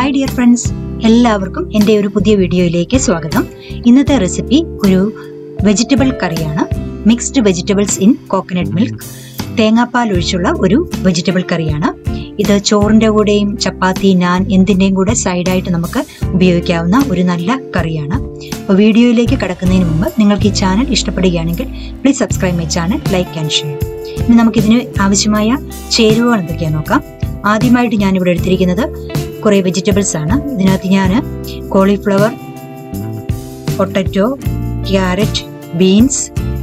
hi dear friends എല്ലാവർക്കും എൻ്റെ ഒരു പുതിയ വീഡിയോയിലേക്ക് സ്വാഗതം ഇന്നത്തെ റെസിപ്പി ഒരു വെജിറ്റബിൾ കറിയാണ് mixed vegetables in coconut milk തേങ്ങാപ്പാൽ ഒഴിച്ചുള്ള ഒരു വെജിറ്റബിൾ കറിയാണ് ഇത് ചോറിൻ്റെ കൂടെയും ചപ്പാത്തി നാൻ എന്തിൻ്റെയും കൂടെ സൈഡായിട്ട് നമുക്ക് ഉപയോഗിക്കാവുന്ന ഒരു നല്ല കറിയാണ് അപ്പോൾ വീഡിയോയിലേക്ക് കടക്കുന്നതിന് മുമ്പ് നിങ്ങൾക്ക് ഈ ചാനൽ ഇഷ്ടപ്പെടുകയാണെങ്കിൽ please subscribe my channel like and share ഇനി നമുക്കിതിന് ആവശ്യമായ ചേരുവകൾ എന്തൊക്കെയാണെന്ന് നോക്കാം ആദ്യമായിട്ട് ഞാൻ ഇവിടെ എടുത്തിരിക്കുന്നത് കുറേ വെജിറ്റബിൾസ് ആണ് ഇതിനകത്ത് ഞാൻ കോളിഫ്ലവർ പൊട്ടറ്റോ ക്യാരറ്റ് ബീൻസ്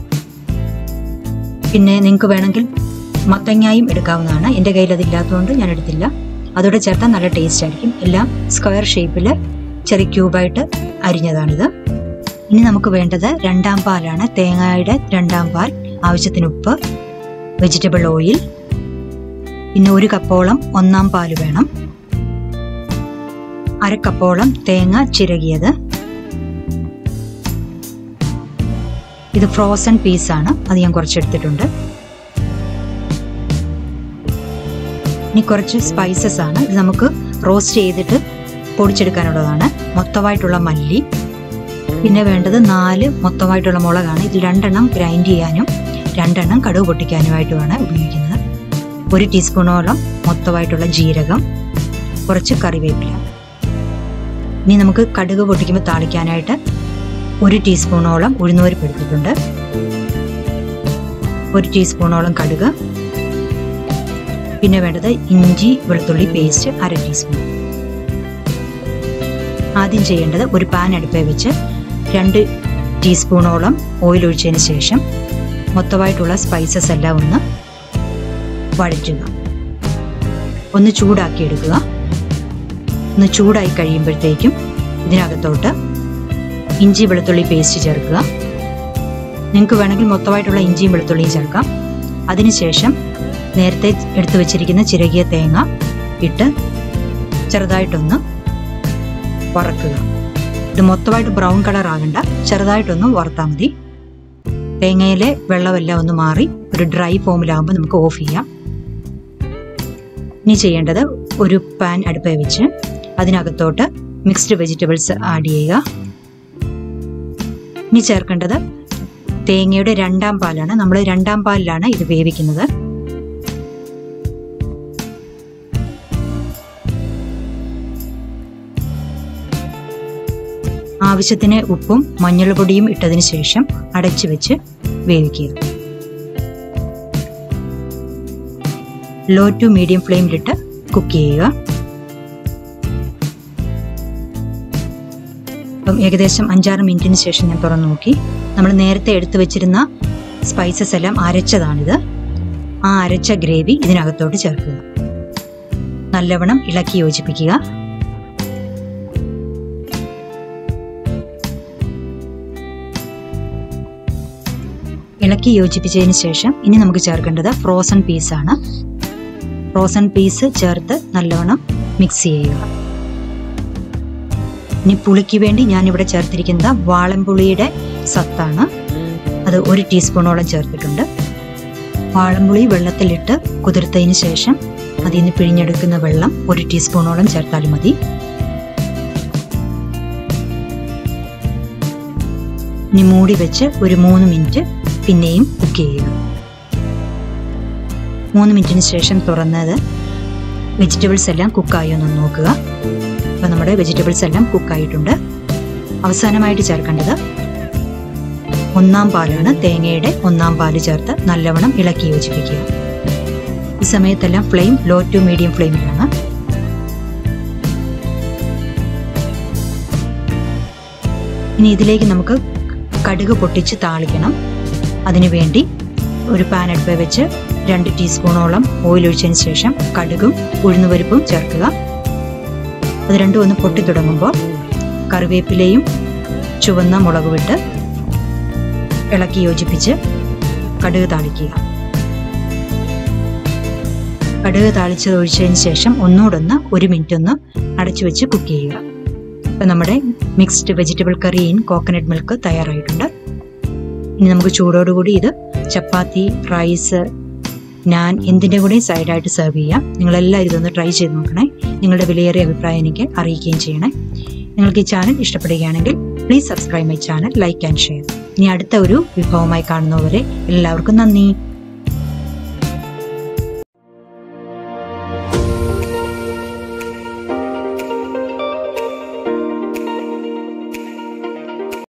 പിന്നെ നിങ്ങൾക്ക് വേണമെങ്കിൽ മത്തങ്ങായും എടുക്കാവുന്നതാണ് എൻ്റെ കയ്യിൽ അതില്ലാത്തതുകൊണ്ട് ഞാൻ എടുത്തില്ല അതോടെ ചേർത്താൽ നല്ല ടേസ്റ്റ് ആയിരിക്കും എല്ലാം സ്ക്വയർ ഷേപ്പിൽ ചെറിയ ക്യൂബായിട്ട് അരിഞ്ഞതാണിത് ഇനി നമുക്ക് വേണ്ടത് രണ്ടാം പാലാണ് തേങ്ങയുടെ രണ്ടാം പാൽ ആവശ്യത്തിന് ഉപ്പ് വെജിറ്റബിൾ ഓയിൽ പിന്നെ ഒരു കപ്പോളം ഒന്നാം പാല് വേണം അര കപ്പോളം തേങ്ങ ചിരകിയത് ഇത് ഫ്രോസൺ പീസാണ് അത് ഞാൻ കുറച്ചെടുത്തിട്ടുണ്ട് ഇനി കുറച്ച് സ്പൈസസ് ആണ് ഇത് നമുക്ക് റോസ്റ്റ് ചെയ്തിട്ട് പൊടിച്ചെടുക്കാനുള്ളതാണ് മൊത്തമായിട്ടുള്ള മല്ലി പിന്നെ വേണ്ടത് നാല് മൊത്തമായിട്ടുള്ള മുളകാണ് ഇതിൽ രണ്ടെണ്ണം ഗ്രൈൻഡ് ചെയ്യാനും രണ്ടെണ്ണം കടുക് പൊട്ടിക്കാനുമായിട്ടുമാണ് ഉപയോഗിക്കുന്നത് ഒരു ടീസ്പൂണോളം മൊത്തമായിട്ടുള്ള ജീരകം കുറച്ച് കറിവേപ്പില ഇനി നമുക്ക് കടുക് പൊട്ടിക്കുമ്പോൾ താളിക്കാനായിട്ട് ഒരു ടീസ്പൂണോളം ഉഴുന്നുപരിപ്പ് എടുത്തിട്ടുണ്ട് ഒരു ടീസ്പൂണോളം കടുക് പിന്നെ വേണ്ടത് ഇഞ്ചി വെളുത്തുള്ളി പേസ്റ്റ് അര ടീസ്പൂൺ ആദ്യം ചെയ്യേണ്ടത് ഒരു പാൻ അടുപ്പേ വെച്ച് രണ്ട് ടീസ്പൂണോളം ഓയിൽ ഒഴിച്ചതിന് ശേഷം മൊത്തമായിട്ടുള്ള സ്പൈസസ് എല്ലാം ഒന്ന് വഴറ്റുക ഒന്ന് ചൂടാക്കി എടുക്കുക ഒന്ന് ചൂടായി കഴിയുമ്പോഴത്തേക്കും ഇതിനകത്തോട്ട് ഇഞ്ചി വെളുത്തുള്ളി പേസ്റ്റ് ചേർക്കുക നിങ്ങൾക്ക് വേണമെങ്കിൽ മൊത്തമായിട്ടുള്ള ഇഞ്ചിയും വെളുത്തുള്ളിയും ചേർക്കാം അതിനുശേഷം നേരത്തെ എടുത്തു വെച്ചിരിക്കുന്ന ചിരകിയ തേങ്ങ ഇട്ട് ചെറുതായിട്ടൊന്ന് വറക്കുക ഇത് മൊത്തമായിട്ട് ബ്രൗൺ കളർ ആകണ്ട ചെറുതായിട്ടൊന്ന് വറുത്താൽ മതി തേങ്ങയിലെ വെള്ളമെല്ലാം ഒന്ന് മാറി ഒരു ഡ്രൈ ഫോമിലാകുമ്പോൾ നമുക്ക് ഓഫ് ചെയ്യാം ഇനി ചെയ്യേണ്ടത് ഒരു പാൻ അടുപ്പേ വെച്ച് അതിനകത്തോട്ട് മിക്സ്ഡ് വെജിറ്റബിൾസ് ആഡ് ചെയ്യുക ഇനി ചേർക്കേണ്ടത് തേങ്ങയുടെ രണ്ടാം പാലാണ് നമ്മൾ രണ്ടാം പാലിലാണ് ഇത് വേവിക്കുന്നത് ആവശ്യത്തിന് ഉപ്പും മഞ്ഞൾപ്പൊടിയും ഇട്ടതിന് ശേഷം അടച്ചു വെച്ച് വേവിക്കുക ലോ ടു മീഡിയം ഫ്ലെയിമിലിട്ട് കുക്ക് ചെയ്യുക അപ്പം ഏകദേശം അഞ്ചാറ് മിനിറ്റിന് ശേഷം ഞാൻ തുറന്നു നോക്കി നമ്മൾ നേരത്തെ എടുത്തു വെച്ചിരുന്ന സ്പൈസസ് എല്ലാം അരച്ചതാണിത് ആ അരച്ച ഗ്രേവി ഇതിനകത്തോട്ട് ചേർക്കുക നല്ലവണ്ണം ഇളക്കി യോജിപ്പിക്കുക ഇളക്കി യോജിപ്പിച്ചതിന് ശേഷം ഇനി നമുക്ക് ചേർക്കേണ്ടത് ഫ്രോസൺ പീസാണ് ഫ്രോസൺ പീസ് ചേർത്ത് നല്ലവണ്ണം മിക്സ് ചെയ്യുക ഇനി പുളിക്ക് വേണ്ടി ഞാൻ ഇവിടെ ചേർത്തിരിക്കുന്നത് വാളംപുളിയുടെ സത്താണ് അത് ഒരു ടീസ്പൂണോളം ചേർത്തിട്ടുണ്ട് വാളംപുളി വെള്ളത്തിലിട്ട് കുതിർത്തതിന് ശേഷം അതിൽ നിന്ന് പിഴിഞ്ഞെടുക്കുന്ന വെള്ളം ഒരു ടീസ്പൂണോളം ചേർത്താലും മതി ഇനി മൂടി വെച്ച് ഒരു മൂന്ന് മിനിറ്റ് പിന്നെയും കുക്ക് ചെയ്യുക മൂന്ന് മിനിറ്റിന് ശേഷം തുറന്നത് വെജിറ്റബിൾസ് എല്ലാം കുക്കായോ എന്ന് നോക്കുക അപ്പോൾ നമ്മുടെ വെജിറ്റബിൾസ് എല്ലാം കുക്കായിട്ടുണ്ട് അവസാനമായിട്ട് ചേർക്കേണ്ടത് ഒന്നാം പാലാണ് തേങ്ങയുടെ ഒന്നാം പാല് ചേർത്ത് നല്ലവണ്ണം ഇളക്കി യോജിപ്പിക്കുക ഈ സമയത്തെല്ലാം ഫ്ലെയിം ലോ ടു മീഡിയം ഫ്ലെയിമിലാണ് ഇനി ഇതിലേക്ക് നമുക്ക് കടുക് പൊട്ടിച്ച് താളിക്കണം അതിനുവേണ്ടി ഒരു പാൻ അടുപ്പ് വെച്ച് രണ്ട് ടീസ്പൂണോളം ഓയിൽ ഒഴിച്ചതിന് ശേഷം കടുകും ഉഴുന്നുപരിപ്പും ചേർക്കുക അത് രണ്ടും ഒന്ന് പൊട്ടി തുടങ്ങുമ്പോൾ കറിവേപ്പിലയും ചുവന്ന മുളക് വിട്ട് ഇളക്കി യോജിപ്പിച്ച് കടുക് താളിക്കുക കടുക് താളിച്ചത് ഒഴിച്ചതിന് ശേഷം ഒന്നുകൂടൊന്ന് ഒരു മിനിറ്റ് ഒന്ന് അടച്ചു വെച്ച് കുക്ക് ചെയ്യുക ഇപ്പം നമ്മുടെ mixed vegetable curry in coconut milk തയ്യാറായിട്ടുണ്ട് ഇനി നമുക്ക് ചൂടോടുകൂടി ഇത് ചപ്പാത്തി റൈസ് ഞാൻ എന്തിൻ്റെ കൂടെയും സൈഡായിട്ട് സെർവ് ചെയ്യാം നിങ്ങളെല്ലാവരും ഇതൊന്ന് ട്രൈ ചെയ്ത് നോക്കണേ നിങ്ങളുടെ വിലയേറിയ അഭിപ്രായം എനിക്ക് അറിയിക്കുകയും ചെയ്യണേ നിങ്ങൾക്ക് ഈ ചാനൽ ഇഷ്ടപ്പെടുകയാണെങ്കിൽ please subscribe my channel like and share ഇനി അടുത്ത ഒരു വിഭവമായി കാണുന്നവരെ എല്ലാവർക്കും നന്ദി